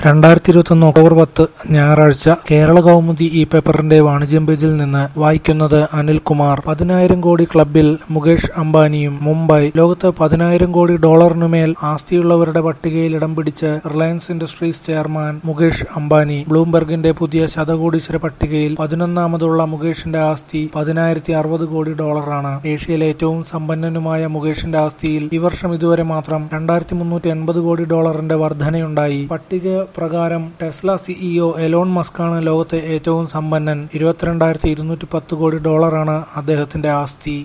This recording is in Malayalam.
രണ്ടായിരത്തി ഇരുപത്തൊന്ന് ഒക്ടോബർ പത്ത് ഞായറാഴ്ച കേരള കൗമുദി ഈ പേപ്പറിന്റെ വാണിജ്യം പേജിൽ നിന്ന് വായിക്കുന്നത് അനിൽകുമാർ പതിനായിരം കോടി ക്ലബിൽ മുകേഷ് അംബാനിയും മുംബൈ ലോകത്ത് പതിനായിരം കോടി ഡോളറിനുമേൽ ആസ്തിയുള്ളവരുടെ പട്ടികയിൽ ഇടം പിടിച്ച് Reliance Industries chairman Mukesh Ambani ബ്ലൂംബെർഗിന്റെ പുതിയ ശതകോടീശ്വര പട്ടികയിൽ പതിനൊന്നാമതുള്ള മുകേഷിന്റെ ആസ്തി പതിനായിരത്തി അറുപത് കോടി ഡോളറാണ് ഏഷ്യയിലെ ഏറ്റവും സമ്പന്നനുമായ മുകേഷിന്റെ ആസ്തിയിൽ ഈ വർഷം ഇതുവരെ മാത്രം രണ്ടായിരത്തി മുന്നൂറ്റി എൺപത് കോടി ഡോളറിന്റെ വർധനയുണ്ടായി പട്ടിക പ്രകാരം ടെസ്ല സിഇഒ എലോൺ മസ്കാണ് ലോകത്തെ ഏറ്റവും സമ്പന്നൻ ഇരുപത്തിരണ്ടായിരത്തി ഇരുന്നൂറ്റി പത്ത് കോടി ഡോളറാണ് അദ്ദേഹത്തിന്റെ ആസ്തി